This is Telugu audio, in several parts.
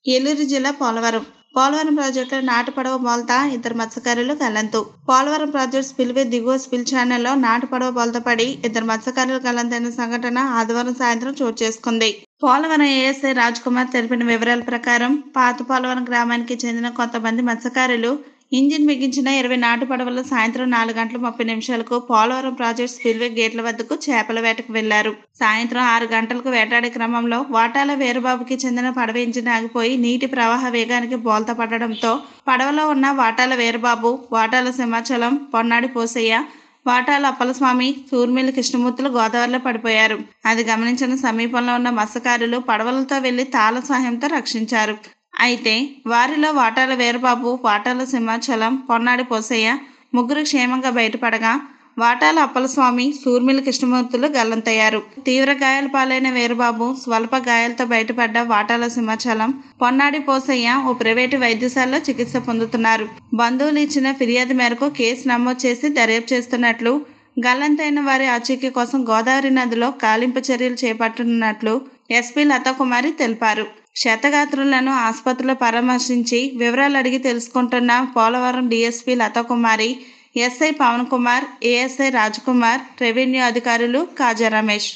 ఏలూరు జిల్లా పోలవరం పోలవరం ప్రాజెక్టులో నాటు పడవ బోల్తా ఇద్దరు మత్స్యకారులు గల్లంతు పోలవరం ప్రాజెక్టు స్పిల్వే దిగువ స్పిల్ ఛానల్లో నాటు పడవ బోల్తా పడి ఇద్దరు మత్స్యకారులు గల్లంతైన సంఘటన ఆదివారం సాయంత్రం చోటు చేసుకుంది పోలవరం ఏఎస్ఐ రాజ్ కుమార్ తెలిపిన వివరాల ప్రకారం పాత పోలవరం గ్రామానికి చెందిన కొంతమంది మత్స్యకారులు ఇంజిన్ బిగించిన ఇరవై నాటు పడవలు సాయంత్రం నాలుగు గంటల ముప్పై నిమిషాలకు పోలవరం ప్రాజెక్ట్ స్పిల్వే గేట్ల వద్దకు చేపల వేటకు వెళ్లారు సాయంత్రం ఆరు గంటలకు వేటాడే క్రమంలో వాటాల వీరబాబుకి చెందిన పడవ ఇంజిన్ ఆగిపోయి నీటి ప్రవాహ వేగానికి బోల్తా పడడంతో పడవలో ఉన్న వాటాల వీరబాబు వాటాల సింహాచలం పొన్నాడి పోసయ్య వాటాల అప్పలస్వామి సూర్మిల్లి కృష్ణమూర్తులు గోదావరిలో పడిపోయారు అది గమనించిన సమీపంలో ఉన్న మత్స్యకారులు పడవలతో వెళ్లి తాళ సహాయంతో రక్షించారు అయితే వారిలో వాటాల వీరబాబు వాటాల సింహాచలం పొన్నాడి పోసయ్య ముగ్గురు క్షేమంగా బయటపడగా వాటాల అప్పలస్వామి సూర్మిల కృష్ణమూర్తులు గల్లంతయ్యారు తీవ్ర గాయాల పాలైన వీరబాబు స్వల్ప గాయాలతో బయటపడ్డ వాటాల సింహాచలం పొన్నాడి పోసయ్య ఓ ప్రైవేటు వైద్యశాలలో చికిత్స పొందుతున్నారు బంధువులు ఇచ్చిన ఫిర్యాదు మేరకు కేసు నమోదు చేసి దర్యాప్తు చేస్తున్నట్లు గల్లంతైన వారి ఆచూకీ కోసం గోదావరి నదిలో కాలింపు చర్యలు చేపట్టనున్నట్లు ఎస్పీ లతాకుమారి తెలిపారు క్షతగాత్రులను ఆసుపత్రిలో పరామర్శించి వివరాలు అడిగి తెలుసుకుంటున్న Polavaram DSP Lathakumari SI Pavan Kumar ASI Rajkumar revenue అధికారులు కాజా రమేష్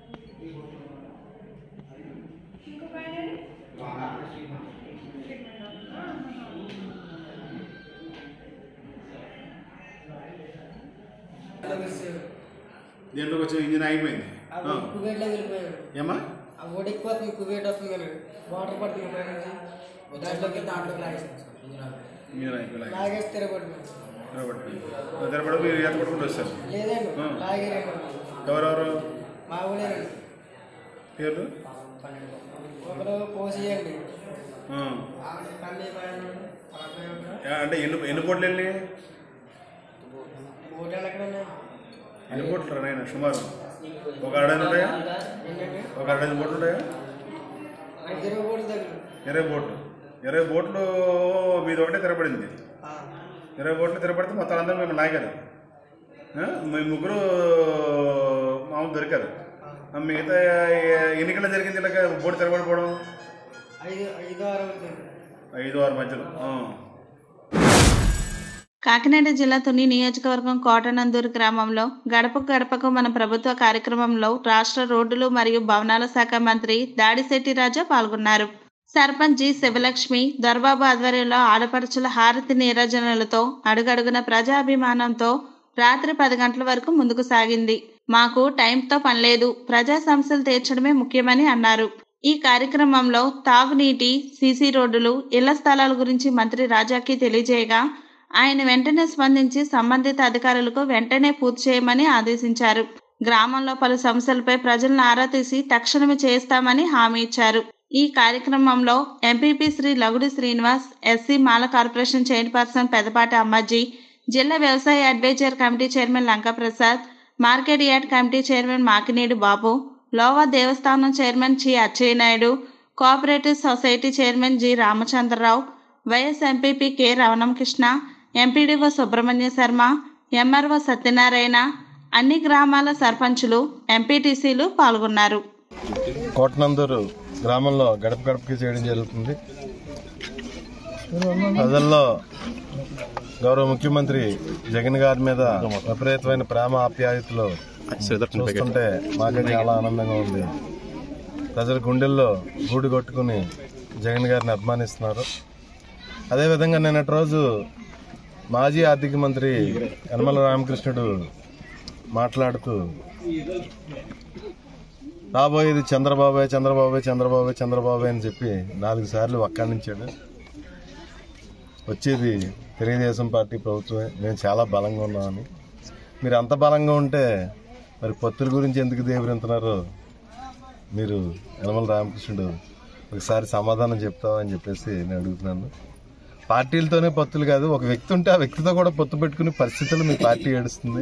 దీంట్లోకి వచ్చి ఇంజిన్ ఆగిపోయింది ఆ. కువేట్లో వెళ్ళిపోయాను ఏమ్మా ఆ ఓడి ఎక్కువ వస్తుంది కువేట్ వస్తుంది కానీ వాటర్ పడుతుంది పైన నుంచి దాంట్లోకి దాంట్లోకి లాగేస్తాను సార్ ఇంజిన్ ఆగిపోయింది లాగేసి తిరగబడుతుంది తెరపడి మీరు ఈత పట్టుకుంటూ వచ్చారు లేదండి ఆ. లాగేరండి ఎవరెవరు మా ఊళ్ళేనండి పేర్లు ఒకరు పోసేయండి ఆ. కన్నీ పైన ఆ, అంటే ఎన్ని ఎన్ని బోట్లు వెళ్ళి ఓటాలు ఎక్కడ ఉన్నాయి ఎన్ని బోట్లు రా నాయన సుమారు ఒక అరడైదు ఉంటాయా ఏంటండి ఒక అరడైదు బోట్లు ఉంటాయా ఇరవై ఓట్లు దగ్గర ఇరవై బోట్లు ఇరవై బోట్లు మీది ఒకటే తిరపడింది ఆ. ఇరవై బోట్లు తిరపడితే మొత్తం అందరూ మేము నాయకారు మీ ముగ్గురు మామూలు దొరికారు ఆ, మిగతా ఎన్నికల్లో జరిగింది ఇలాగ బోటు తిరగబడిపోవడం ఐదు ఐదు ఆరు అవుతుంది ఐదు ఆరు మధ్యలో ఆ. కాకినాడ జిల్లా తుని నియోజకవర్గం కోటనందూరు గ్రామంలో గడపకు గడపకు మన ప్రభుత్వ కార్యక్రమంలో రాష్ట్ర రోడ్డులు మరియు భవనాల శాఖ మంత్రి దాడిశెట్టి రాజా పాల్గొన్నారు సర్పంచ్ జి శివలక్ష్మి దొరబాబు ఆధ్వర్యంలో ఆడపడుచుల హారతి నీరాజనలతో అడుగడుగున ప్రజాభిమానంతో రాత్రి పది గంటల వరకు ముందుకు సాగింది మాకు టైంతో పనిలేదు ప్రజా సమస్యలు తీర్చడమే ముఖ్యమని అన్నారు ఈ కార్యక్రమంలో తాగునీటి సీసీ రోడ్డులు ఇళ్ల స్థలాల గురించి మంత్రి రాజాకి తెలియజేయగా ఆయన వెంటనే స్పందించి సంబంధిత అధికారులకు వెంటనే పూర్తి చేయమని ఆదేశించారు గ్రామంలో పలు సమస్యలపై ప్రజలను ఆరా తీసి తక్షణమే చేస్తామని హామీ ఇచ్చారు ఈ కార్యక్రమంలో MPP Sri Lagudi Srinivas SC Mala corporation chairperson Pedapati Ammaji జిల్లా వ్యవసాయ advisor committee chairman Lanka Prasad market yard committee chairman Makinedu Babu Lova దేవస్థానం chairman G Atchannaidu cooperative society chairman G Ramachandrarao vice MPP K Ravanamkrishna MPDO Subrahmanya Sarma MRO Satyanarayana అన్ని గ్రామాల సర్పంచులు ఎంపీటీసీలు పాల్గొన్నారు కోటనందూరు గ్రామంలో గడప గడపకి చేయడం జరుగుతుంది ప్రజల్లో గౌరవ ముఖ్యమంత్రి జగన్ గారి మీద విపరీతమైన ప్రేమ ఆప్యాయతలు చూస్తుంటే మాకే చాలా ఆనందంగా ఉంది ప్రజల గుండెల్లో గూడు కొట్టుకుని జగన్ గారిని అభిమానిస్తున్నారు అదేవిధంగా నిన్నటి రోజు మాజీ ఆర్థిక మంత్రి యనమల రామకృష్ణుడు మాట్లాడుతూ రాబోయేది చంద్రబాబే చంద్రబాబే చంద్రబాబే చంద్రబాబే అని చెప్పి నాలుగు సార్లు వక్కాణించాడు వచ్చేది తెలుగుదేశం పార్టీ ప్రభుత్వమే మేము చాలా బలంగా ఉన్నామని మీరు అంత బలంగా ఉంటే మరి పొత్తుల గురించి ఎందుకు దేవరింతున్నారు మీరు యనమల రామకృష్ణుడు ఒకసారి సమాధానం చెప్తావా అని చెప్పేసి నేను అడుగుతున్నాను పార్టీలతోనే పొత్తులు కాదు ఒక వ్యక్తి ఉంటే ఆ వ్యక్తితో కూడా పొత్తు పెట్టుకునే పరిస్థితులు మీ పార్టీ ఏడుస్తుంది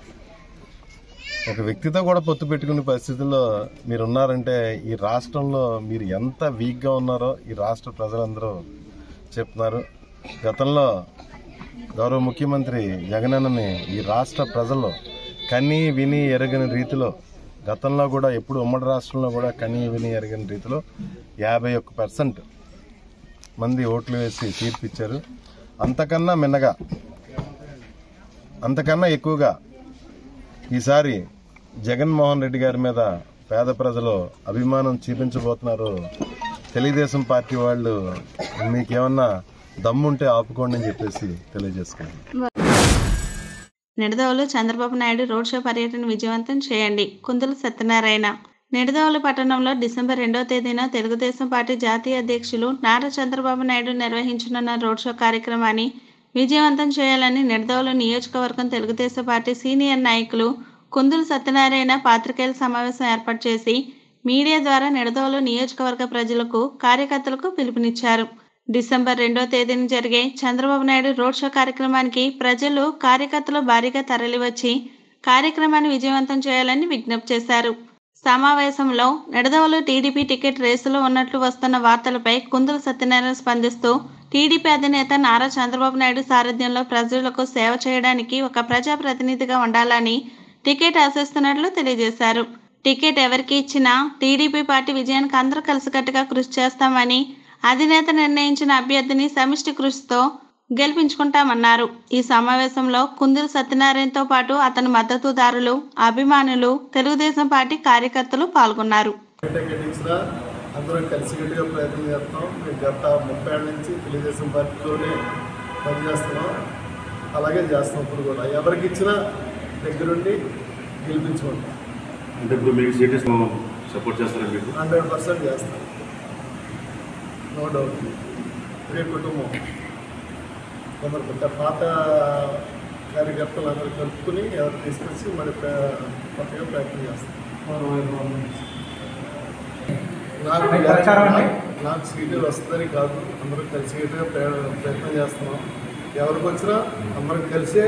ఒక వ్యక్తితో కూడా పొత్తు పెట్టుకునే పరిస్థితుల్లో మీరు ఉన్నారంటే ఈ రాష్ట్రంలో మీరు ఎంత వీక్గా ఉన్నారో ఈ రాష్ట్ర ప్రజలందరూ చెప్తున్నారు గతంలో గౌరవ ముఖ్యమంత్రి జగనన్నని ఈ రాష్ట్ర ప్రజలు కని విని ఎరగని రీతిలో గతంలో కూడా ఎప్పుడు ఉమ్మడి రాష్ట్రంలో కూడా కని విని ఎరగని రీతిలో యాభై ఒక్క పర్సెంట్ మంది ఓట్లు వేసి తీర్పిచ్చారు అంతకన్నా మిన్నగా అంతకన్నా ఎక్కువగా ఈసారి జగన్మోహన్ రెడ్డి గారి మీద పేద ప్రజలు అభిమానం చూపించబోతున్నారు తెలుగుదేశం పార్టీ వాళ్ళు మీకేమన్నా దమ్ముంటే ఆపుకోండి అని చెప్పేసి తెలియజేసుకుంటున్నాను నిడదవోలు చంద్రబాబు నాయుడు రోడ్ షో పర్యటన విజయవంతం చేయండి కుందుల సత్యనారాయణ నిడదవోలు పట్టణంలో డిసెంబర్ రెండో తేదీన తెలుగుదేశం పార్టీ జాతీయ అధ్యక్షులు నారా చంద్రబాబు నాయుడు నిర్వహించనున్న రోడ్ షో కార్యక్రమాన్ని విజయవంతం చేయాలని నిడదవోలు నియోజకవర్గం తెలుగుదేశం పార్టీ సీనియర్ నాయకులు కుందుల సత్యనారాయణ పాత్రికేయుల సమావేశం ఏర్పాటు చేసి మీడియా ద్వారా నిడదవోలు నియోజకవర్గ ప్రజలకు కార్యకర్తలకు పిలుపునిచ్చారు డిసెంబర్ రెండో తేదీన జరిగే చంద్రబాబు నాయుడు రోడ్ షో కార్యక్రమానికి ప్రజలు కార్యకర్తలు భారీగా తరలివచ్చి కార్యక్రమాన్ని విజయవంతం చేయాలని విజ్ఞప్తి చేశారు సమావేశంలో నిడదవోలు టీడీపీ టికెట్ రేసులో ఉన్నట్లు వస్తున్న వార్తలపై కుందుల సత్యనారాయణ స్పందిస్తూ టీడీపీ అధినేత నారా చంద్రబాబు నాయుడు సారథ్యంలో ప్రజలకు సేవ చేయడానికి ఒక ప్రజాప్రతినిధిగా ఉండాలని టికెట్ ఆశిస్తున్నట్లు తెలియజేశారు టికెట్ ఎవరికి ఇచ్చినా టీడీపీ పార్టీ విజయానికి అందరూ కలిసికట్టుగా కృషి చేస్తామని అధినేత నిర్ణయించిన అభ్యర్థిని సమిష్టి కృషితో గెలిపించుకుంటామన్నారు ఈ సమావేశంలో కుందూరు సత్యనారాయణతో పాటు అతని మద్దతుదారులు అభిమానులు తెలుగుదేశం పార్టీ కార్యకర్తలు పాల్గొన్నారు టికెట్ ఇచ్చినా అందరం కలిసికట్టుగా ప్రయత్నం చేస్తాం మేము గత ముప్పై ఏళ్ళ నుంచి తెలుగుదేశం పార్టీలోనే పనిచేస్తున్నాం అలాగే చేస్తాం ఇప్పుడు కూడా ఎవరికి ఇచ్చినా దగ్గరుండి గెలిపించుకుంటాం అంటే ఇప్పుడు మీకు సిటీస్ సపోర్ట్ చేస్తారా మీకు హండ్రెడ్ పర్సెంట్ చేస్తాం నో డౌట్ ఒకే కుటుంబం కొందరు కొత్త పాత కార్యకర్తలు అందరూ కలుపుకుని ఎవరు తీసుకొచ్చి మరి ప్ర- కొత్తగా ప్రయత్నం చేస్తాం నాకు నాకు సీటు వస్తుందని కాదు అందరూ కలిసికట్టుగా ప్ర- ప్రయత్నం చేస్తున్నాం ఎవరికి వచ్చినా అందరం కలిసే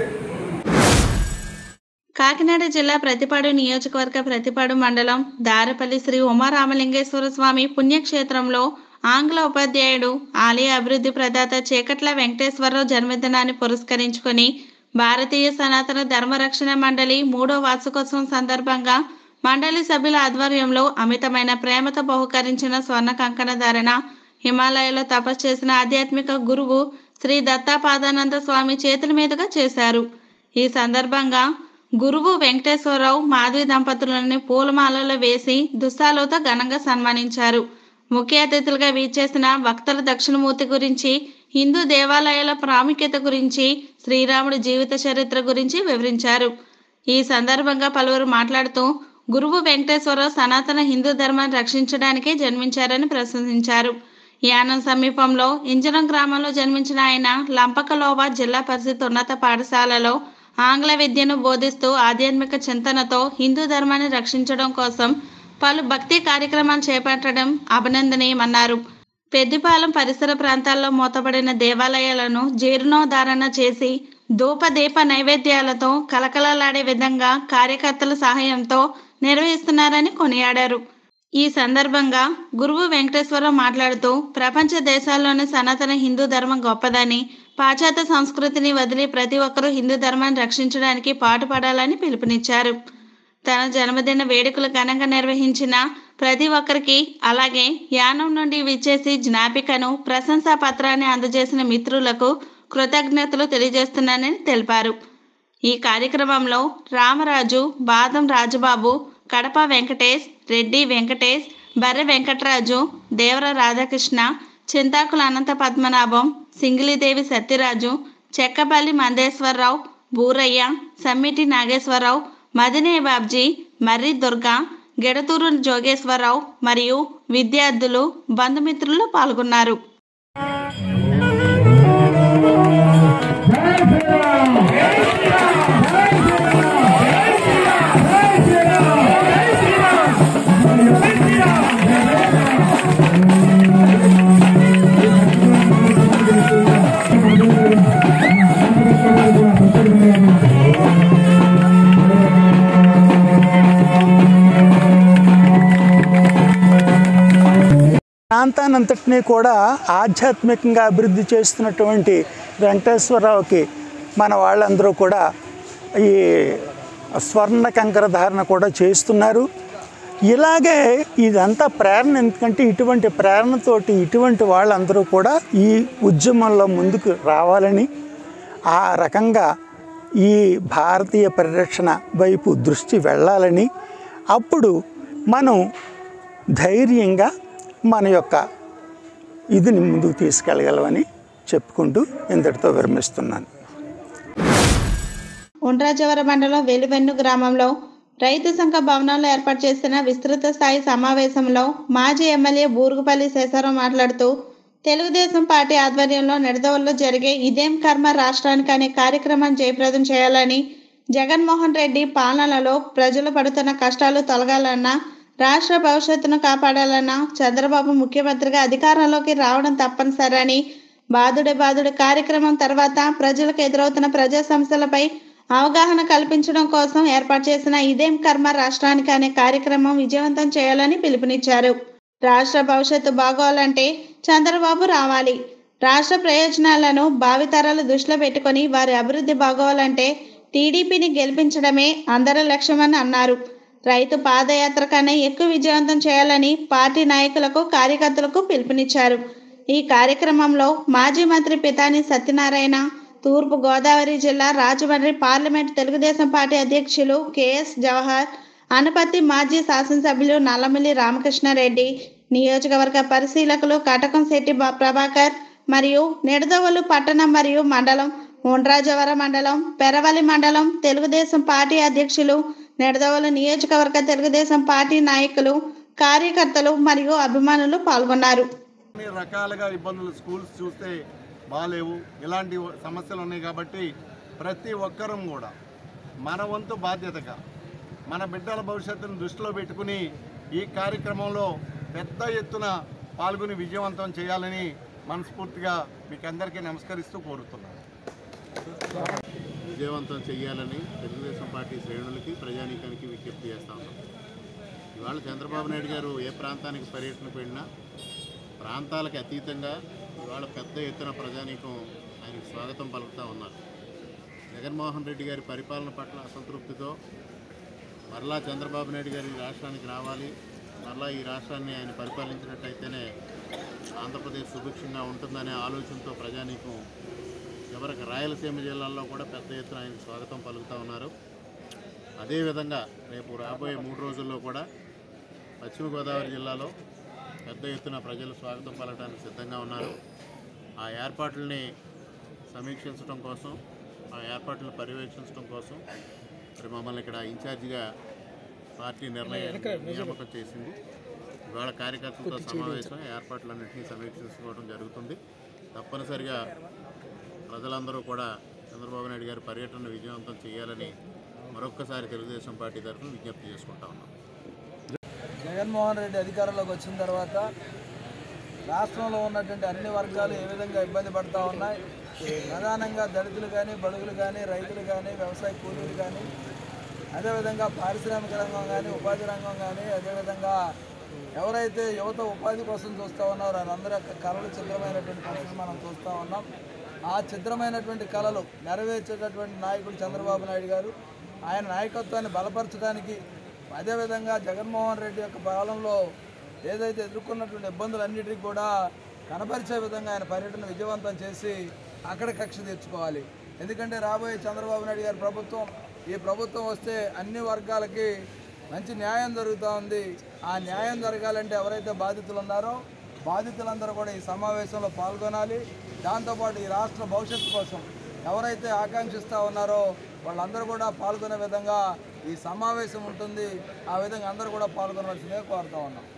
కాకినాడ జిల్లా ప్రతిపాడు నియోజకవర్గ ప్రతిపాడు మండలం దారపల్లి శ్రీ ఉమారామలింగేశ్వర స్వామి పుణ్యక్షేత్రంలో ఆంగ్ల ఉపాధ్యాయుడు ఆలయ అభివృద్ధి ప్రదాత చేకట్ల వెంకటేశ్వరరావు జన్మదినాన్ని పురస్కరించుకొని భారతీయ సనాతన ధర్మరక్షణ మండలి మూడో వార్షికోత్సవం సందర్భంగా మండలి సభ్యుల ఆధ్వర్యంలో అమితమైన ప్రేమతో బహుకరించిన స్వర్ణ కంకణ ధారణ హిమాలయాలో తపస్సు చేసిన ఆధ్యాత్మిక గురువు శ్రీ దత్తాపాదానంద స్వామి చేతుల మీదుగా చేశారు ఈ సందర్భంగా గురువు వెంకటేశ్వరరావు మాధవి దంపతులని పూలమాలలో వేసి దుస్సాలతో ఘనంగా సన్మానించారు ముఖ్య అతిథులుగా వీచేసిన వక్తల దక్షిణమూర్తి గురించి హిందూ దేవాలయాల ప్రాముఖ్యత గురించి శ్రీరాముడి జీవిత చరిత్ర గురించి వివరించారు ఈ సందర్భంగా పలువురు మాట్లాడుతూ గురువు వెంకటేశ్వరరావు సనాతన హిందూ ధర్మాన్ని రక్షించడానికే జన్మించారని ప్రశంసించారు యానం సమీపంలో ఇంజనం గ్రామంలో జన్మించిన ఆయన లంపకలోవా జిల్లా పరిషత్ ఉన్నత పాఠశాలలో ఆంగ్ల విద్యను బోధిస్తూ ఆధ్యాత్మిక చింతనతో హిందూ ధర్మాన్ని రక్షించడం కోసం పలు భక్తి కార్యక్రమాలు చేపట్టడం అభినందనీయమన్నారు పెద్దిపాలెం పరిసర ప్రాంతాల్లో మూతపడిన దేవాలయాలను జీర్ణోధారణ చేసి ధూపదీప నైవేద్యాలతో కలకలలాడే విధంగా కార్యకర్తల సహాయంతో నిర్వహిస్తున్నారని కొనియాడారు ఈ సందర్భంగా గురువు వెంకటేశ్వరరావు మాట్లాడుతూ ప్రపంచ దేశాల్లోని సనాతన హిందూ ధర్మం గొప్పదని పాశ్చాత్య సంస్కృతిని వదిలి ప్రతి ఒక్కరూ హిందూ ధర్మాన్ని రక్షించడానికి పాటుపడాలని పిలుపునిచ్చారు తన జన్మదిన వేడుకలు ఘనంగా నిర్వహించిన ప్రతి ఒక్కరికి అలాగే యానం నుండి విచ్చేసి జ్ఞాపికను ప్రశంసా పత్రాన్ని అందజేసిన మిత్రులకు కృతజ్ఞతలు తెలియజేస్తున్నానని తెలిపారు ఈ కార్యక్రమంలో రామరాజు బాదం రాజబాబు కడప వెంకటేష్ రెడ్డి వెంకటేష్ బర్రె వెంకటరాజు దేవర రాధాకృష్ణ చింతాకుల అనంత పద్మనాభం సింగిలిదేవి సత్యరాజు చెక్కపల్లి మందేశ్వరరావు బూరయ్య సమ్మిటి నాగేశ్వరరావు మదినే బాబ్జీ మర్రి దుర్గా గెడతూరు జోగేశ్వరరావు మరియు విద్యార్థులు బంధుమిత్రులు పాల్గొన్నారు ప్రాంతానంతటినీ కూడా ఆధ్యాత్మికంగా అభివృద్ధి చేస్తున్నటువంటి వెంకటేశ్వరరావుకి మన వాళ్ళందరూ కూడా ఈ స్వర్ణ కంకర ధారణ కూడా చేస్తున్నారు ఇలాగే ఇదంతా ప్రేరణ ఎందుకంటే ఇటువంటి ప్రేరణతోటి ఇటువంటి వాళ్ళందరూ కూడా ఈ ఉద్యమంలో ముందుకు రావాలని ఆ రకంగా ఈ భారతీయ పరిరక్షణ వైపు దృష్టి వెళ్ళాలని అప్పుడు మనం ధైర్యంగా మన యొక్క ఇదిని ముందుకు తీసుకెళ్ళగలమని చెప్పుకుంటూ ఇంతటితో విరమిస్తున్నాను ఉండ్రాజవర మండలం వెలువెన్ను గ్రామంలో రైతు సంఘ భవనంలో ఏర్పాటు చేసిన విస్తృత స్థాయి సమావేశంలో మాజీ ఎమ్మెల్యే బూరుగుపల్లి శేషారావు మాట్లాడుతూ తెలుగుదేశం పార్టీ ఆధ్వర్యంలో నిడదవల్లో జరిగే ఇదేం కర్మ రాష్ట్రానికి అనే కార్యక్రమాన్ని జయప్రదం చేయాలని జగన్మోహన్ రెడ్డి పాలనలో ప్రజలు పడుతున్న కష్టాలు తొలగాలన్నా రాష్ట్ర భవిష్యత్తును కాపాడాలన్నా చంద్రబాబు ముఖ్యమంత్రిగా అధికారంలోకి రావడం తప్పనిసరని బాదుడే బాదుడు కార్యక్రమం తర్వాత ప్రజలకు ఎదురవుతున్న ప్రజా సమస్యలపై అవగాహన కల్పించడం కోసం ఏర్పాటు చేసిన ఇదేం కర్మ రాష్ట్రానికి అనే కార్యక్రమం విజయవంతం చేయాలని పిలుపునిచ్చారు రాష్ట్ర భవిష్యత్తు బాగోవాలంటే చంద్రబాబు రావాలి రాష్ట్ర ప్రయోజనాలను భావితరాలు దృష్టిలో పెట్టుకొని వారి అభివృద్ధి బాగోవాలంటే టీడీపీని గెలిపించడమే అందరి లక్ష్యమని అన్నారు రైతు పాదయాత్ర కన్నా ఎక్కువ విజయవంతం చేయాలని పార్టీ నాయకులకు కార్యకర్తలకు పిలుపునిచ్చారు ఈ కార్యక్రమంలో మాజీ మంత్రి పితాని సత్యనారాయణ తూర్పు గోదావరి జిల్లా రాజమండ్రి పార్లమెంట్ తెలుగుదేశం పార్టీ అధ్యక్షులు కెఎస్ జవహర్ అనపత్తి మాజీ శాసనసభ్యులు నల్లమిల్లి రామకృష్ణారెడ్డి నియోజకవర్గ పరిశీలకులు కటకం శెట్టి బా- ప్రభాకర్ మరియు నిడదవోలు పట్టణం మరియు మండలం ఉండ్రాజవర మండలం పెరవలి మండలం తెలుగుదేశం పార్టీ అధ్యక్షులు నిడదవోలు నియోజకవర్గ తెలుగుదేశం పార్టీ నాయకులు కార్యకర్తలు మరియు అభిమానులు పాల్గొన్నారు అన్ని రకాలుగా ఇబ్బందులు స్కూల్స్ చూస్తే బాగాలేవు ఇలాంటి సమస్యలు ఉన్నాయి కాబట్టి ప్రతి ఒక్కరం కూడా మన వంతు బాధ్యతగా మన బిడ్డల భవిష్యత్తును దృష్టిలో పెట్టుకుని ఈ కార్యక్రమంలో పెద్ద ఎత్తున పాల్గొని విజయవంతం చేయాలని మనస్ఫూర్తిగా మీకు అందరికీ నమస్కరిస్తూ కోరుతున్నాను విజయవంతం చేయాలని తెలుగుదేశం పార్టీ శ్రేణులకి ప్రజానీకానికి విజ్ఞప్తి చేస్తా ఉన్నాం ఇవాళ చంద్రబాబు నాయుడు గారు ఏ ప్రాంతానికి పర్యటనకు వెళ్ళినా ప్రాంతాలకు అతీతంగా ఇవాళ పెద్ద ఎత్తున ప్రజానీకం ఆయనకు స్వాగతం పలుకుతూ ఉన్నారు జగన్మోహన్ రెడ్డి గారి పరిపాలన పట్ల అసంతృప్తితో మరలా చంద్రబాబు నాయుడు గారు ఈ రాష్ట్రానికి రావాలి మరలా ఈ రాష్ట్రాన్ని ఆయన పరిపాలించినట్టయితేనే ఆంధ్రప్రదేశ్ సుభిక్షంగా ఉంటుందనే ఆలోచనతో ప్రజానీకం చివరికి రాయలసీమ జిల్లాల్లో కూడా పెద్ద ఎత్తున ఆయనకు స్వాగతం పలుకుతూ ఉన్నారు అదేవిధంగా రేపు రాబోయే మూడు రోజుల్లో కూడా పశ్చిమ గోదావరి జిల్లాలో పెద్ద ఎత్తున ప్రజలు స్వాగతం పలకడానికి సిద్ధంగా ఉన్నారు ఆ ఏర్పాట్లని సమీక్షించడం కోసం ఆ ఏర్పాట్లను పర్యవేక్షించడం కోసం మరి మమ్మల్ని ఇక్కడ ఇన్ఛార్జిగా పార్టీ నిర్ణయం నియామకం చేసింది ఇవాళ కార్యకర్తలతో సమావేశం ఏర్పాట్లన్నింటినీ సమీక్షించుకోవడం జరుగుతుంది తప్పనిసరిగా ప్రజలందరూ కూడా చంద్రబాబు నాయుడు గారి పర్యటన విజయవంతం చేయాలని మరొక్కసారి తెలుగుదేశం పార్టీ తరఫున విజ్ఞప్తి చేసుకుంటా ఉన్నాం జగన్మోహన్ రెడ్డి అధికారంలోకి వచ్చిన తర్వాత రాష్ట్రంలో ఉన్నటువంటి అన్ని వర్గాలు ఏ విధంగా ఇబ్బంది పడుతూ ఉన్నాయి ప్రధానంగా దళితులు కానీ బడుగులు కానీ రైతులు కానీ వ్యవసాయ కూలీలు కానీ అదేవిధంగా పారిశ్రామిక రంగం కానీ ఉపాధి రంగం కానీ అదేవిధంగా ఎవరైతే యువత ఉపాధి కోసం చూస్తూ ఉన్నారో వారందరి యొక్క కళలు చిత్రమైనటువంటి పరిస్థితి మనం చూస్తూ ఉన్నాం ఆ చిత్రమైనటువంటి కళలు నెరవేర్చేటటువంటి నాయకుడు చంద్రబాబు నాయుడు గారు ఆయన నాయకత్వాన్ని బలపరచడానికి అదేవిధంగా జగన్మోహన్ రెడ్డి యొక్క పాలనలో ఏదైతే ఎదుర్కొన్నటువంటి ఇబ్బందులన్నిటికీ కూడా కనపరిచే విధంగా ఆయన పర్యటన విజయవంతం చేసి అక్కడ కక్ష తీర్చుకోవాలి ఎందుకంటే రాబోయే చంద్రబాబు నాయుడు గారి ప్రభుత్వం ఈ ప్రభుత్వం వస్తే అన్ని వర్గాలకి మంచి న్యాయం జరుగుతూ ఉంది ఆ న్యాయం జరగాలంటే ఎవరైతే బాధితులు ఉన్నారో బాధితులందరూ కూడా ఈ సమావేశంలో పాల్గొనాలి దాంతోపాటు ఈ రాష్ట్ర భవిష్యత్తు కోసం ఎవరైతే ఆకాంక్షిస్తూ ఉన్నారో వాళ్ళందరూ కూడా పాల్గొనే విధంగా ఈ సమావేశం ఉంటుంది ఆ విధంగా అందరూ కూడా పాల్గొనవలసిందే కోరుతా ఉన్నాం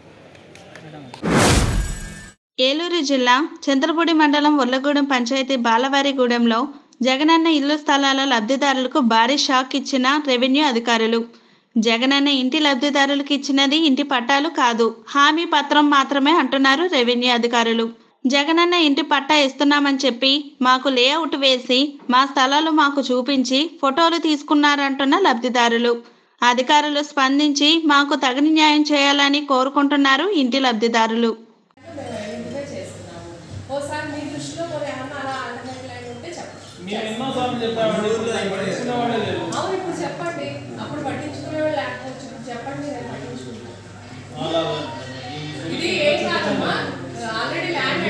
ఏలూరు జిల్లా చంద్రపూడి మండలం ఉర్లగూడెం పంచాయతీ బాలవారిగూడెంలో జగనన్న ఇల్లు స్థలాల లబ్ధిదారులకు భారీ షాక్ ఇచ్చిన రెవెన్యూ అధికారులు జగనన్న ఇంటి లబ్ధిదారులకు ఇచ్చినది ఇంటి పట్టాలు కాదు హామీ పత్రం మాత్రమే అంటున్నారు రెవెన్యూ అధికారులు జగనన్న ఇంటి పట్టా ఇస్తున్నామని చెప్పి మాకు లేఅవుట్ వేసి మా స్థలాలు మాకు చూపించి ఫోటోలు తీసుకున్నారంటున్న లబ్ధిదారులు అధికారులు స్పందించి మాకు తగిన న్యాయం చేయాలని కోరుకుంటున్నారు ఇంటి లబ్ధిదారులు ఇంటిదే చేస్తున్నాము ఓసారి మీ దృష్టిలో మరి ఏమన్నా అలా ఆల్టర్నేట్ ఉంటే చెప్పండి మేము ఎన్నోసార్లు చెప్పామండి ఇప్పుడు దాన్ని పట్టించుకునే వాళ్ళే లేరు అవును ఇప్పుడు చెప్పండి అప్పుడు పట్టించుకునే వాళ్ళు లేకపోవచ్చు ఇప్పుడు చెప్పండి నేను పట్టించుకుంటాను లాభం ఇది ఏం కాదమ్మా ఆల్రెడీ ల్యాండ్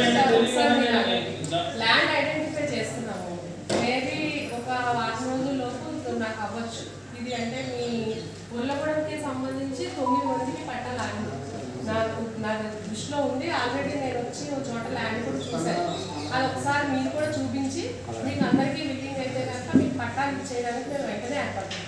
ల్యాండ్ ఐడెంటిఫై చేస్తున్నాము మేబీ ఒక వారం రోజుల లోపు నాకు అవ్వచ్చు ఇది అంటే మీ ఉల్లగూడెంకి సంబంధించి తొమ్మిది మందికి పట్టాలి నాకు నాకు దృష్టిలో ఉంది ఆల్రెడీ నేను వచ్చి ఒక చోట ల్యాండ్ కూడా చూశాను అది ఒకసారి మీరు కూడా చూపించి మీకు అందరికీ విల్లింగ్ అయితే కనుక మీకు పట్టాలు ఇచ్చేయడానికి మేము వెంటనే ఏర్పడతాం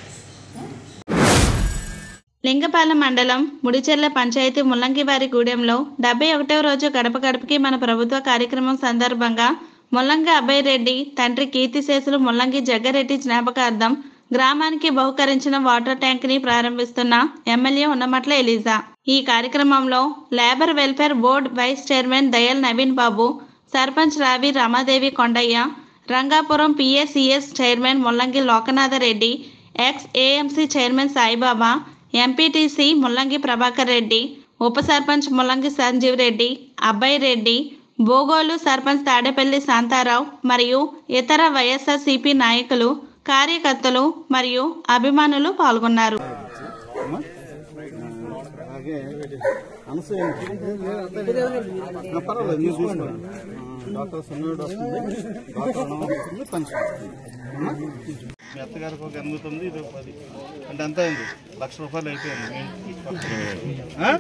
లింగపాలెం మండలం ముడిచెర్ల పంచాయతీ ముల్లంగివారి గూడెంలో డెబ్బై ఒకటవ రోజు గడప గడపకి మన ప్రభుత్వ కార్యక్రమం సందర్భంగా ముల్లంగి అభయ్ రెడ్డి తండ్రి కీర్తిశేషులు ముల్లంగి జగ్గారెడ్డి జ్ఞాపకార్థం గ్రామానికి బహుకరించిన వాటర్ ట్యాంక్ ని ప్రారంభిస్తున్న ఎమ్మెల్యే ఉన్నమట్ల ఎలీజా ఈ కార్యక్రమంలో labour welfare board vice chairman Dayal Naveen Babu sarpanch Ravi Ramadevi Kondaiah Rangapuram PSCS chairman Mullangi Lokanathareddy ex AMC chairman Saibaba MPTC Mullangi Prabhakar Reddy ఉప సర్పంచ్ ముల్లంగి సంజీవ్ రెడ్డి అబ్బాయి రెడ్డి బోగోలు సర్పంచ్ తాడేపల్లి శాంతారావు మరియు ఇతర వైఎస్ఆర్సీపీ నాయకులు కార్యకర్తలు మరియు అభిమానులు పాల్గొన్నారు అలాగే అనసూయ పర్వాలేదు మీరు చూసుకోండి డాక్టర్ సంగడు వస్తుంది డాక్టర్ అన్నవరం వస్తుంది పెన్షన్ వస్తుంది మీ అత్తగారికి ఒక ఎనిమిది తొమ్మిది ఇది ఒక పది అంటే ఎంత అయింది లక్ష రూపాయలు అయిపోయింది మీ ఇంటికి. ఆ?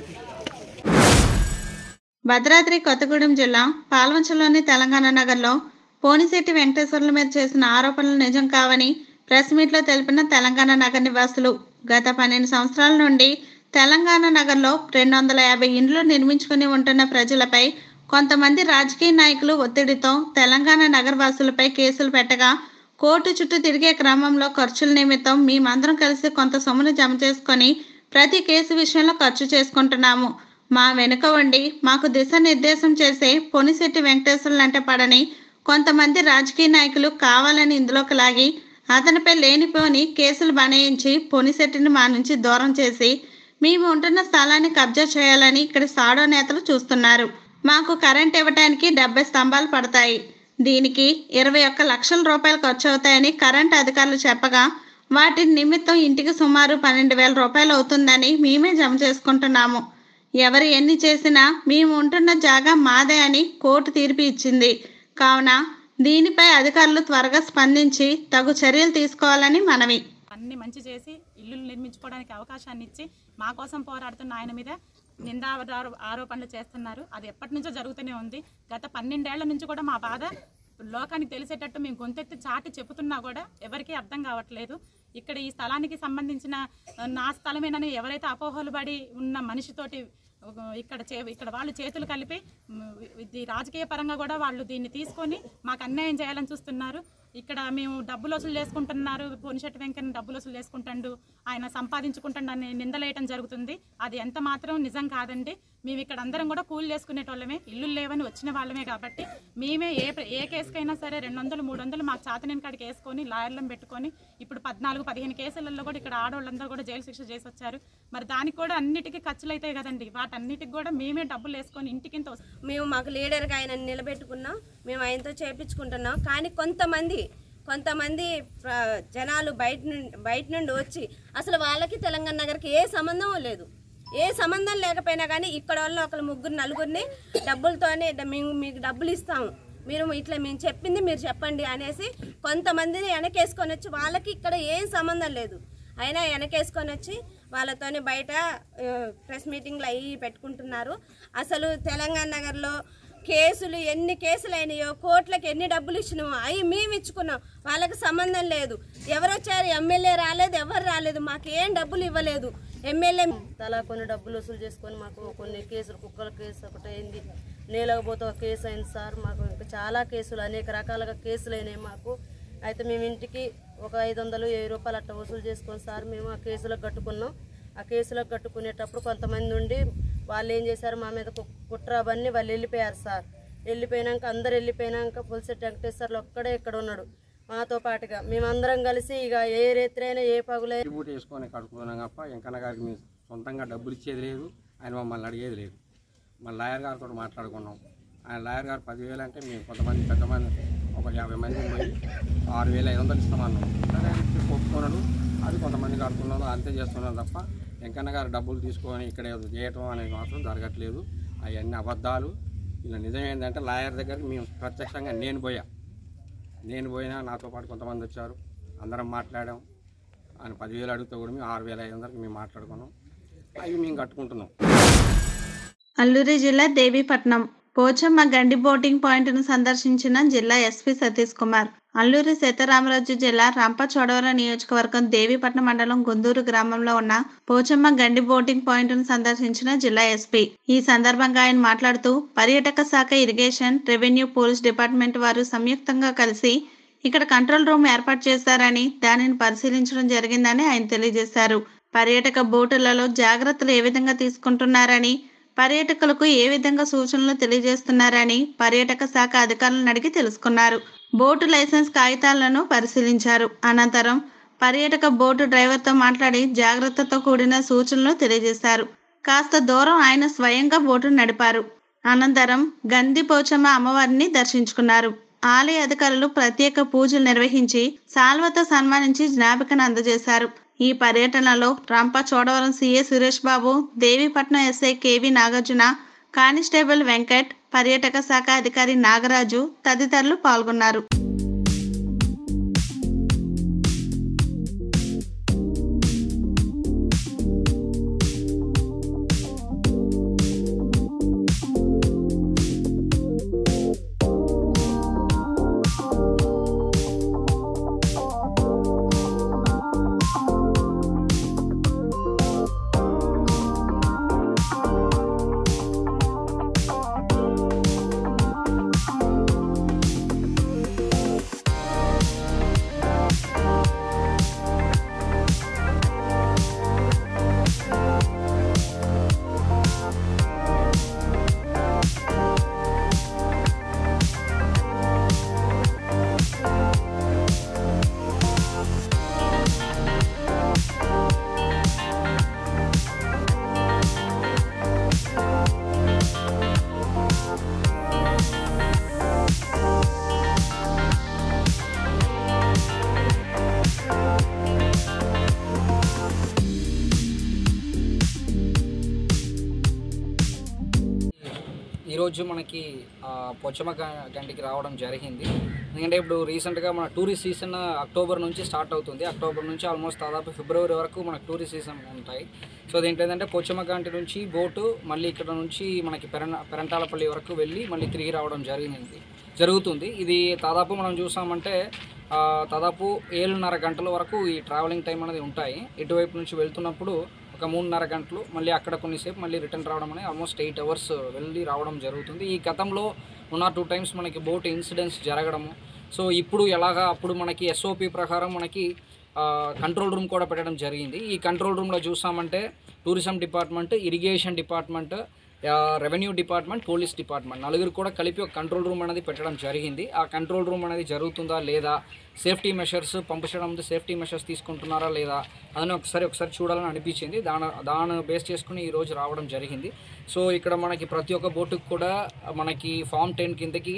భద్రాద్రి కొత్తగూడెం జిల్లా పాల్వంచలోని తెలంగాణ నగర్లో పోనిశెట్టి వెంకటేశ్వర్ల మీద చేసిన ఆరోపణలు నిజం కావని ప్రెస్ మీట్లో తెలిపిన తెలంగాణ నగర్ నివాసులు గత పన్నెండు సంవత్సరాల నుండి తెలంగాణ నగర్లో రెండు వందల యాభై ఇండ్లు నిర్మించుకుని ఉంటున్న ప్రజలపై కొంతమంది రాజకీయ నాయకులు ఒత్తిడితో తెలంగాణ నగరవాసులపై కేసులు పెట్టగా కోర్టు చుట్టూ తిరిగే క్రమంలో ఖర్చుల నిమిత్తం మేమందరం కలిసి కొంత సొమ్మును జమ చేసుకొని ప్రతి కేసు విషయంలో ఖర్చు చేసుకుంటున్నాము మా వెనుక ఉండి మాకు దిశానిర్దేశం చేసే పొనిశెట్టి వెంకటేశ్వర్లు అంటే పడని కొంతమంది రాజకీయ నాయకులు కావాలని ఇందులోకి లాగి అతనిపై లేనిపోని కేసులు బనాయించి పొనిశెట్టిని మా నుంచి దూరం చేసి మేము ఉంటున్న స్థలాన్ని కబ్జా చేయాలని ఇక్కడ సాడో నేతలు చూస్తున్నారు మాకు కరెంట్ ఇవ్వడానికి డెబ్బై స్తంభాలు పడతాయి దీనికి ఇరవై ఒక్క లక్షల రూపాయలు ఖర్చు అవుతాయని కరెంట్ అధికారులు చెప్పగా వాటి నిమిత్తం ఇంటికి సుమారు పన్నెండు వేల రూపాయలు అవుతుందని మేమే జమ చేసుకుంటున్నాము ఎవరు ఎన్ని చేసినా మేము ఉంటున్న జాగా మాదే అని కోర్టు తీర్పు ఇచ్చింది కావున దీనిపై అధికారులు త్వరగా స్పందించి తగు చర్యలు తీసుకోవాలని మనవి అన్ని మంచి చేసి ఇల్లు నిర్మించుకోవడానికి అవకాశాన్ని ఇచ్చి మా కోసం పోరాడుతున్న ఆయన మీద నిందా ఆరో- ఆరోపణలు చేస్తున్నారు అది ఎప్పటి నుంచో జరుగుతూనే ఉంది గత పన్నెండేళ్ల నుంచి కూడా మా బాధ లోకానికి తెలిసేటట్టు మేము గొంతెత్తి చాటి చెబుతున్నా కూడా ఎవరికీ అర్థం కావట్లేదు ఇక్కడ ఈ స్థలానికి సంబంధించిన ఆ, నా స్థలమేనని ఎవరైతే అపోహలు పడి ఉన్న మనిషితోటి ఒక ఇక్కడ చే ఇక్కడ వాళ్ళు చేతులు కలిపి మ్, ఇది రాజకీయ పరంగా కూడా వాళ్ళు దీన్ని తీసుకొని మాకు అన్యాయం చేయాలని చూస్తున్నారు ఇక్కడ మేము డబ్బులు వసూలు చేసుకుంటున్నారు పోనిశెట్టి వెంకన్న డబ్బులు వసూలు చేసుకుంటాడు ఆయన సంపాదించుకుంటాడని నిందలేయటం జరుగుతుంది అది ఎంత మాత్రం నిజం కాదండి మేము ఇక్కడ అందరం కూడా కూలి చేసుకునేటోళ్ళమే ఇల్లు లేవని వచ్చిన వాళ్ళమే కాబట్టి మేమే ఏ ప్ర- ఏ కేసుకైనా సరే రెండు వందలు మూడు వందలు మాకు చాతనేని కాడికి వేసుకొని లాయర్లను పెట్టుకొని ఇప్పుడు పద్నాలుగు పదిహేను కేసులలో కూడా ఇక్కడ ఆడవాళ్ళందరూ కూడా జైలు శిక్ష చేసి వచ్చారు మరి దానికి కూడా అన్నిటికీ ఖర్చులు అవుతాయి కదండి వాటన్నిటికి కూడా మేమే డబ్బులు వేసుకొని ఇంటికింత వస్- మేము మాకు లీడర్గా ఆయన నిలబెట్టుకున్నాం మేము ఆయనతో చేపించుకుంటున్నాం కానీ కొంతమంది కొంతమంది ప్ర- జనాలు బయట నుండి బయట నుండి వచ్చి అసలు వాళ్ళకి తెలంగాణ నగర్కి ఏ సంబంధం లేదు ఏ సంబంధం లేకపోయినా కానీ ఇక్కడ వాళ్ళని ఒకరు ముగ్గురు నలుగురిని డబ్బులతోనే డ- మేము మీకు డబ్బులు ఇస్తాము మీరు ఇట్లా మేము చెప్పింది మీరు చెప్పండి అనేసి కొంతమందిని వెనకేసుకొని వచ్చి వాళ్ళకి ఇక్కడ ఏం సంబంధం లేదు అయినా వెనకేసుకొని వచ్చి వాళ్ళతోని బయట ఆ, ప్రెస్ మీటింగ్లు అవి పెట్టుకుంటున్నారు అసలు తెలంగాణ నగర్లో కేసులు ఎన్ని కేసులు అయినాయో కోట్లకి ఎన్ని డబ్బులు ఇచ్చినామో అవి మేము ఇచ్చుకున్నాం వాళ్ళకి సంబంధం లేదు ఎవరు వచ్చారు ఎమ్మెల్యే రాలేదు ఎవరు రాలేదు మాకు ఏం డబ్బులు ఇవ్వలేదు ఎమ్మెల్యే తలా కొన్ని డబ్బులు వసూలు చేసుకొని మాకు కొన్ని కేసులు కుక్కల కేసు ఒకటి అయింది నేలకపోతే ఒక కేసు అయింది సార్ మాకు ఇంకా చాలా కేసులు అనేక రకాలుగా కేసులు అయినాయి మాకు అయితే మేము ఇంటికి ఒక ఐదు వందలు వెయ్యి రూపాయలు అట్ట వసూలు చేసుకొని సార్ మేము ఆ కేసులకు కట్టుకున్నాం ఆ కేసులకు కట్టుకునేటప్పుడు కొంతమంది ఉండి వాళ్ళు ఏం చేశారు మా మీద కు- కుట్ర అవన్నీ వాళ్ళు వెళ్ళిపోయారు సార్ వెళ్ళిపోయినాక అందరు వెళ్ళిపోయినాక పులిసెట్టి వెంకటేశ్వర్లు ఒక్కడే ఇక్కడ ఉన్నాడు మాతో పాటుగా మేమందరం కలిసి ఇక ఏ రేత్రైనా ఏ పగులే బూట్ వేసుకొని కడుక్కున్నాం తప్ప వెంకన్న గారికి మేము సొంతంగా డబ్బులు ఇచ్చేది లేదు ఆయన మమ్మల్ని అడిగేది లేదు మా లాయర్ గారితో మాట్లాడుకున్నాం ఆయన లాయర్ గారు పదివేలు అంటే మేము కొంతమంది పెద్దమంది ఒక యాభై మంది పోయి ఆరు వేల ఐదు వందలు ఇస్తామన్నాం సరే అని చెప్పి ఒప్పుకున్నాడు అది కొంతమంది కడుతున్నాడు అంతే చేస్తున్నాం తప్ప వెంకన్న గారు డబ్బులు తీసుకొని ఇక్కడ ఏదో చేయటం అనేది మాత్రం జరగట్లేదు అవన్నీ అబద్ధాలు ఇలా నిజం ఏంటంటే లాయర్ దగ్గరికి మేము ప్రత్యక్షంగా నేను పోయా నేను పోయినా నాతో పాటు కొంతమంది వచ్చారు అందరం మాట్లాడాం ఆయన పదివేలు అడిగితే కూడా మేము ఆరు వేల ఐదు వందలకి మేము మాట్లాడుకున్నాం అవి మేము కట్టుకుంటున్నాం అల్లూరి జిల్లా దేవీపట్నం పోచమ్మ గండి బోటింగ్ పాయింట్ ను సందర్శించిన జిల్లా ఎస్పీ సతీష్ కుమార్ అల్లూరి సీతారామరాజు జిల్లా రంపచోడవరం నియోజకవర్గం దేవీపట్నం మండలం గుందూరు గ్రామంలో ఉన్న పోచమ్మ గండి బోటింగ్ పాయింట్ ను సందర్శించిన జిల్లా ఎస్పీ ఈ సందర్భంగా ఆయన మాట్లాడుతూ పర్యాటక శాఖ ఇరిగేషన్ రెవెన్యూ పోలీస్ డిపార్ట్మెంట్ వారు సంయుక్తంగా కలిసి ఇక్కడ కంట్రోల్ రూమ్ ఏర్పాటు చేశారని దానిని పరిశీలించడం జరిగిందని ఆయన తెలియజేశారు పర్యాటక బోటులలో జాగ్రత్తలు ఏ విధంగా తీసుకుంటున్నారని పర్యాటకులకు ఏ విధంగా సూచనలు తెలియజేస్తున్నారని పర్యాటక శాఖ అధికారులను అడిగి తెలుసుకున్నారు బోటు లైసెన్స్ కాగితాలను పరిశీలించారు అనంతరం పర్యాటక బోటు డ్రైవర్తో మాట్లాడి జాగ్రత్తతో కూడిన సూచనలు తెలియజేశారు కాస్త దూరం ఆయన స్వయంగా బోటు నడిపారు అనంతరం గంది పోచమ్మ అమ్మవారిని దర్శించుకున్నారు ఆలయ అధికారులు ప్రత్యేక పూజలు నిర్వహించి సాల్వతో సన్మానించి జ్ఞాపికను అందజేశారు ఈ పర్యటనలో Rampachodavaram CA Suresh Babu Devipatnam SI KV Nagarjuna constable Venkat పర్యాటక శాఖ అధికారి నాగరాజు తదితరులు పాల్గొన్నారు ఈరోజు మనకి ఆ, పొచ్చమ్మ గ- గంటికి రావడం జరిగింది ఎందుకంటే ఇప్పుడు రీసెంట్గా మన టూరిస్ట్ సీజన్ అక్టోబర్ నుంచి స్టార్ట్ అవుతుంది అక్టోబర్ నుంచి ఆల్మోస్ట్ దాదాపు ఫిబ్రవరి వరకు మనకు టూరిస్ట్ సీజన్ ఉంటాయి సో ఏంటంటే పొచ్చమ్మ గంటి నుంచి బోటు మళ్ళీ ఇక్కడ నుంచి మనకి పెరన పెరంటాలపల్లి వరకు వెళ్ళి మళ్ళీ తిరిగి రావడం జరిగింది జరుగుతుంది ఇది దాదాపు మనం చూసామంటే ఆ, దాదాపు ఏడున్నర గంటల వరకు ఈ ట్రావెలింగ్ టైం అనేది ఉంటాయి ఇటువైపు నుంచి వెళ్తున్నప్పుడు ఒక మూడున్నర గంటలు మళ్ళీ అక్కడ కొన్నిసేపు మళ్ళీ రిటర్న్ రావడం అనేది ఆల్మోస్ట్ ఎయిట్ అవర్స్ వెళ్ళి రావడం జరుగుతుంది ఈ గతంలో వన్ ఆర్ టూ టైమ్స్ మనకి బోట్ ఇన్సిడెంట్స్ జరగడము సో ఇప్పుడు ఎలాగా అప్పుడు మనకి ఎస్ఓపి ప్రకారం మనకి కంట్రోల్ రూమ్ కూడా పెట్టడం జరిగింది ఈ కంట్రోల్ రూమ్లో చూసామంటే tourism department irrigation department revenue department police department నలుగురు కూడా కలిపి ఒక కంట్రోల్ రూమ్ అనేది పెట్టడం జరిగింది ఆ కంట్రోల్ రూమ్ అనేది జరుగుతుందా లేదా సేఫ్టీ మెషర్స్ పంపించడం సేఫ్టీ మెషర్స్ తీసుకుంటున్నారా లేదా అని ఒకసారి ఒకసారి చూడాలని అనిపించింది దాని దాని బేస్ చేసుకుని ఈరోజు రావడం జరిగింది సో ఇక్కడ మనకి ప్రతి ఒక్క బోటుకు కూడా మనకి ఫామ్ టెన్ కిందకి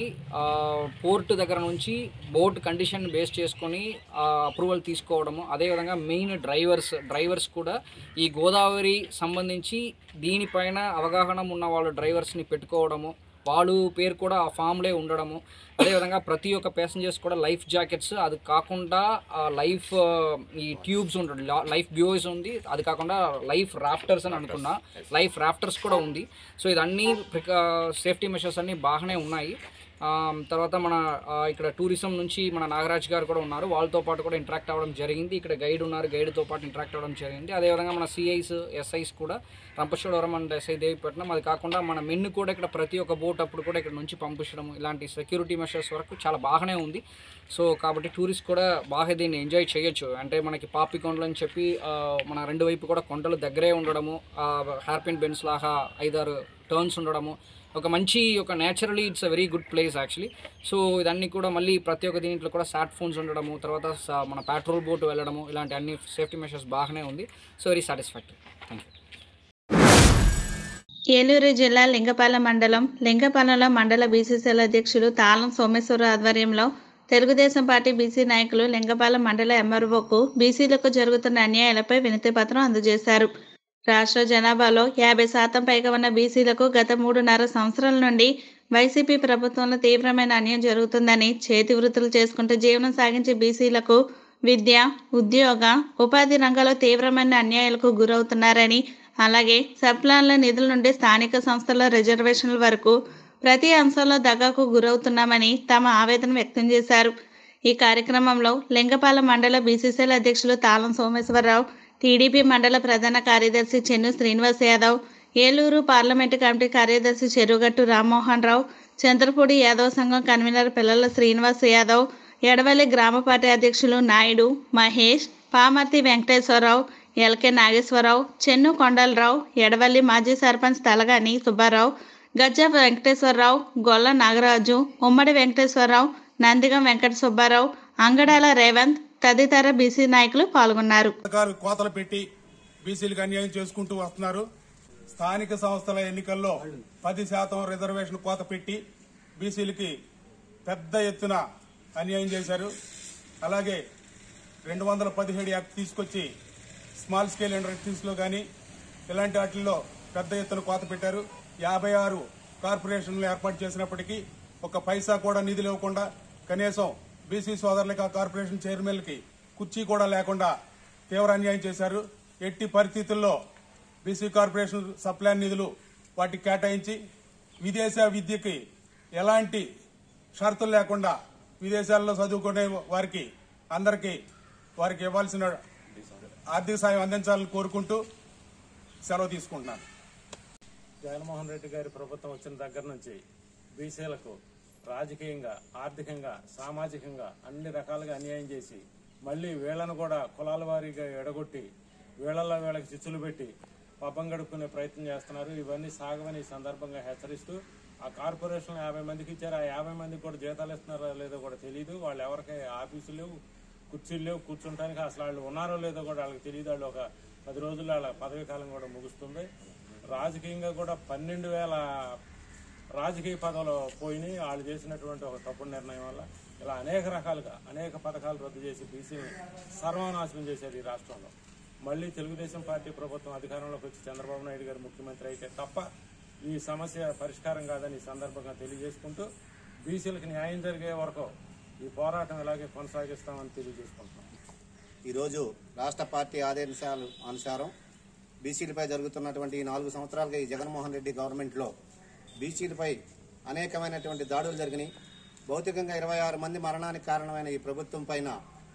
పోర్ట్ దగ్గర నుంచి బోట్ కండిషన్ బేస్ చేసుకొని అప్రూవల్ తీసుకోవడము అదేవిధంగా మెయిన్ డ్రైవర్స్ డ్రైవర్స్ కూడా ఈ గోదావరి సంబంధించి దీనిపైన అవగాహన ఉన్న వాళ్ళు డ్రైవర్స్ని పెట్టుకోవడము వాళ్ళు పేరు కూడా ఆ ఫామ్లే ఉండడము అదేవిధంగా ప్రతి ఒక్క ప్యాసింజర్స్ కూడా లైఫ్ జాకెట్స్ అది కాకుండా ఆ లైఫ్ ఆ, ఈ ట్యూబ్స్ ఉంటుంది లా- లైఫ్ బ్యూస్ ఉంది అది కాకుండా లైఫ్ రాఫ్టర్స్ అని అనుకున్నా లైఫ్ రాఫ్టర్స్ కూడా ఉంది సో ఇదన్నీ ప్రికా సేఫ్టీ మెషర్స్ అన్నీ బాగానే ఉన్నాయి ఆ, తర్వాత మన ఆ, ఇక్కడ టూరిజం నుంచి మన నాగరాజ్ గారు కూడా ఉన్నారు వాళ్ళతో పాటు కూడా ఇంటరాక్ట్ అవ్వడం జరిగింది ఇక్కడ గైడ్ ఉన్నారు గైడ్తో పాటు ఇంటరాక్ట్ అవ్వడం జరిగింది అదేవిధంగా మన సిఐస్ ఎస్ఐస్ కూడా రంపచోడవరం అండ్ ఎస్ఐ దేవిపట్నం అది కాకుండా మన మెన్ను కూడా ఇక్కడ ప్రతి ఒక్క బోట్ అప్పుడు కూడా ఇక్కడ నుంచి పంపించడం ఇలాంటి సెక్యూరిటీ మెషర్స్ వరకు చాలా బాగానే ఉంది సో కాబట్టి టూరిస్ట్ కూడా బాగా దీన్ని ఎంజాయ్ చేయొచ్చు అంటే మనకి పాపి కొండలు అని చెప్పి ఆ, మన రెండు వైపు కూడా కొండలు దగ్గరే ఉండడము హ్యార్పిన్ బెన్స్ లాగా ఐదారు టర్న్స్ ఉండడము ఒక మంచి ఒక naturally it's a very good place actually so ఇదన్నీ కూడా మళ్ళీ ప్రతి ఒక్క దీంట్లో కూడా సాట్ ఫోన్స్ ఉండడము తర్వాత స- మన పెట్రోల్ బోట్ వెళ్ళడము ఇలాంటి అన్ని సేఫ్టీ మెషర్స్ బాగానే ఉంది so very satisfactory thank you Eluru జిల్లా లింగపాలెం మండలం లింగపాలెంలో మండల బీసీసీఎల్ అధ్యక్షులు తాళం సోమేశ్వర ఆధ్వర్యంలో తెలుగుదేశం పార్టీ బీసీ నాయకులు లింగపాలెం మండల ఎంఆర్ఓకు బీసీలకు జరుగుతున్న అన్యాయాలపై వినతి పత్రం అందజేశారు రాష్ట్ర జనాభాలో యాభై శాతం పైగా ఉన్న బీసీలకు గత మూడున్నర సంవత్సరాల నుండి వైసీపీ ప్రభుత్వంలో తీవ్రమైన అన్యాయం జరుగుతుందని చేతి వృత్తులు చేసుకుంటూ జీవనం సాగించే బీసీలకు విద్య ఉద్యోగ ఉపాధి రంగాల్లో తీవ్రమైన అన్యాయాలకు గురవుతున్నారని అలాగే సబ్ప్లాన్ల నిధుల నుండి స్థానిక సంస్థల రిజర్వేషన్ల వరకు ప్రతి అంశంలో దగాకు గురవుతున్నామని తమ ఆవేదన వ్యక్తం చేశారు ఈ కార్యక్రమంలో లింగపాల మండల బీసీసీఎల్ అధ్యక్షులు తాళం సోమేశ్వరరావు టీడీపీ మండల ప్రధాన కార్యదర్శి చెన్ను శ్రీనివాస్ యాదవ్ ఏలూరు పార్లమెంటు కమిటీ కార్యదర్శి చెరుగట్టు రామ్మోహన్ రావు చంద్రపూడి యాదవ్ సంఘం కన్వీనర్ పిల్లల శ్రీనివాస్ యాదవ్ ఎడవల్లి గ్రామ పార్టీ అధ్యక్షులు నాయుడు మహేష్ పామర్తి వెంకటేశ్వరరావు ఎల్కే నాగేశ్వరరావు చెన్ను కొండలరావు ఎడవల్లి మాజీ సర్పంచ్ తలగాని సుబ్బారావు గజ్జ వెంకటేశ్వరరావు గొల్ల నాగరాజు ఉమ్మడి వెంకటేశ్వరరావు నందిగం వెంకట సుబ్బారావు అంగడాల రేవంత్ తదితర బీసీ నాయకులు పాల్గొన్నారు సర్కారు కోతలు పెట్టి బీసీలకు అన్యాయం చేసుకుంటూ వస్తున్నారు స్థానిక సంస్థల ఎన్నికల్లో పది శాతం రిజర్వేషన్ కోత పెట్టి బీసీలకి పెద్ద ఎత్తున అన్యాయం చేశారు అలాగే రెండు వందల పదిహేడు యాక్ట్ తీసుకొచ్చి స్మాల్ స్కేల్ ఇండస్ట్రీస్లో కానీ ఇలాంటి వాటిల్లో పెద్ద ఎత్తున కోత పెట్టారు యాభై ఆరు కార్పొరేషన్లు ఏర్పాటు చేసినప్పటికీ ఒక పైసా కూడా నిధులు ఇవ్వకుండా కనీసం బీసీ సోదరులకి ఆ కార్పొరేషన్ చైర్మన్లకి కుర్చీ కూడా లేకుండా తీవ్ర అన్యాయం చేశారు ఎట్టి పరిస్థితుల్లో బీసీ కార్పొరేషన్ సప్లాన్ నిధులు వాటికి కేటాయించి విదేశ విద్యకి ఎలాంటి షరతులు లేకుండా విదేశాల్లో చదువుకునే వారికి అందరికీ వారికి ఇవ్వాల్సిన ఆర్థిక సాయం అందించాలని కోరుకుంటూ సెలవు తీసుకుంటున్నాను జగన్మోహన్ రెడ్డి గారి ప్రభుత్వం వచ్చిన దగ్గర నుంచి బీసీలకు రాజకీయంగా ఆర్థికంగా సామాజికంగా అన్ని రకాలుగా అన్యాయం చేసి మళ్ళీ వీళ్ళను కూడా కులాల వారీగా ఎడగొట్టి వీళ్ళల్లో వీళ్ళకి చిచ్చులు పెట్టి పబ్బం గడుపుకునే ప్రయత్నం చేస్తున్నారు ఇవన్నీ సాగమని ఈ సందర్భంగా హెచ్చరిస్తూ ఆ కార్పొరేషన్ యాభై మందికి ఇచ్చారు ఆ యాభై మందికి కూడా జీతాలు ఇస్తున్నారో లేదో కూడా తెలియదు వాళ్ళు ఎవరికి ఆఫీసులు లేవు కుర్చీలు లేవు కూర్చుంటానికి అసలు వాళ్ళు ఉన్నారో లేదో కూడా వాళ్ళకి తెలియదు వాళ్ళు ఒక పది రోజుల్లో వాళ్ళ పదవీ కాలం కూడా ముగుస్తుంది రాజకీయంగా కూడా పన్నెండు వేల రాజకీయ పదవులు పోయినాయి వాళ్ళు చేసినటువంటి ఒక తప్పుడు నిర్ణయం వల్ల ఇలా అనేక రకాలుగా అనేక పథకాలు రద్దు చేసి బీసీని సర్వనాశనం చేశారు ఈ రాష్ట్రంలో మళ్ళీ తెలుగుదేశం పార్టీ ప్రభుత్వం అధికారంలోకి వచ్చి చంద్రబాబు నాయుడు గారు ముఖ్యమంత్రి అయితే తప్ప ఈ సమస్య పరిష్కారం కాదని ఈ సందర్భంగా తెలియజేసుకుంటూ బీసీలకు న్యాయం జరిగే వరకు ఈ పోరాటం ఇలాగే కొనసాగిస్తామని తెలియజేసుకుంటున్నాం ఈరోజు రాష్ట్ర పార్టీ ఆదేశాల అనుసారం బీసీలపై జరుగుతున్నటువంటి ఈ నాలుగు సంవత్సరాలుగా ఈ జగన్మోహన్ రెడ్డి గవర్నమెంట్లో బీసీలపై అనేకమైనటువంటి దాడులు జరిగినాయి భౌతికంగా ఇరవై ఆరు మంది మరణానికి కారణమైన ఈ ప్రభుత్వం పైన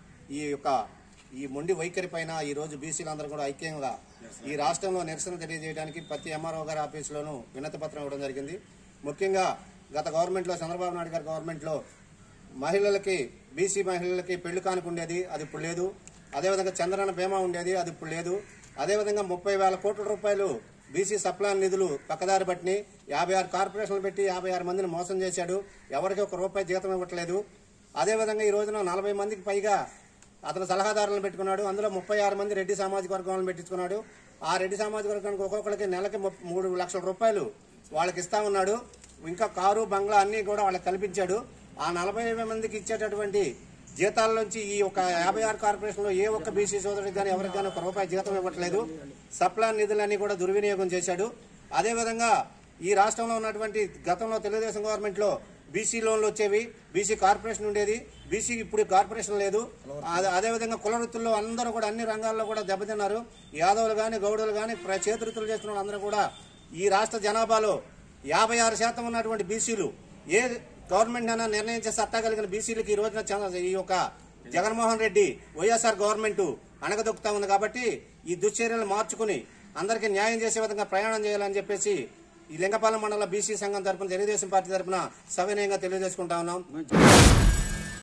ఈ యొక్క ఈ మొండి వైఖరి పైన ఈ రోజు బీసీలందరూ కూడా ఐక్యంగా ఈ రాష్ట్రంలో నిరసన తెలియజేయడానికి ప్రతి ఎంఆర్ఓ గారి ఆఫీసులోనూ వినతి పత్రం ఇవ్వడం జరిగింది ముఖ్యంగా గత గవర్నమెంట్లో చంద్రబాబు నాయుడు గారి గవర్నమెంట్లో మహిళలకి బీసీ మహిళలకి పెళ్లి కానుక ఉండేది అది ఇప్పుడు లేదు అదేవిధంగా చంద్రన్న బీమా ఉండేది అది ఇప్పుడు లేదు అదేవిధంగా ముప్పై వేల కోట్ల రూపాయలు బీసీ సప్లాన్ నిధులు పక్కదారి పట్టిని యాభై ఆరు కార్పొరేషన్లు పెట్టి యాభై ఆరు మందిని మోసం చేశాడు ఎవరికి ఒక రూపాయి జీతం ఇవ్వట్లేదు అదేవిధంగా ఈ రోజున నలభై మందికి పైగా అతను సలహాదారులను పెట్టుకున్నాడు అందులో ముప్పై ఆరు మంది రెడ్డి సామాజిక వర్గాలను పెట్టించుకున్నాడు ఆ రెడ్డి సామాజిక వర్గానికి ఒక్కొక్కరికి నెలకి ముప్ప- మూడు లక్షల రూపాయలు వాళ్ళకి ఇస్తా ఉన్నాడు ఇంకా కారు బంగ్లా అన్ని కూడా వాళ్ళకి కల్పించాడు ఆ నలభై మందికి ఇచ్చేటటువంటి జీతాల నుంచి ఈ ఒక యాభై ఆరు కార్పొరేషన్లో ఏ ఒక్క బీసీ సోదరుడికి కానీ ఎవరికి కానీ ఒక రూపాయి జీతం ఇవ్వట్లేదు సప్లాన్ నిధులన్నీ కూడా దుర్వినియోగం చేశాడు అదేవిధంగా ఈ రాష్ట్రంలో ఉన్నటువంటి గతంలో తెలుగుదేశం గవర్నమెంట్లో బీసీ లోన్లు వచ్చేవి బీసీ కార్పొరేషన్ ఉండేది బీసీ ఇప్పుడు కార్పొరేషన్ లేదు అదే- అదేవిధంగా కుల వృత్తుల్లో అందరూ కూడా అన్ని రంగాల్లో కూడా దెబ్బతిన్నారు యాదవులు కానీ గౌడులు కానీ చేతి వృత్తులు చేస్తున్న వాళ్ళందరూ కూడా ఈ రాష్ట్ర జనాభాలో యాభై ఆరు శాతం ఉన్నటువంటి బీసీలు ఏ గవర్నమెంట్ అయినా నిర్ణయించే సత్తా కలిగిన బీసీలకు ఈ రోజున చంద్ర- ఈ యొక్క జగన్మోహన్ రెడ్డి వైఎస్ఆర్ గవర్నమెంట్ అణగదొక్కుతా ఉంది కాబట్టి ఈ దుశ్చర్యలను మార్చుకుని అందరికీ న్యాయం చేసే విధంగా ప్రయాణం చేయాలని చెప్పేసి ఈ లింగపాలెం మండల బీసీ సంఘం తరపున తెలుగుదేశం పార్టీ తరపున సవినయంగా తెలియజేసుకుంటా ఉన్నాం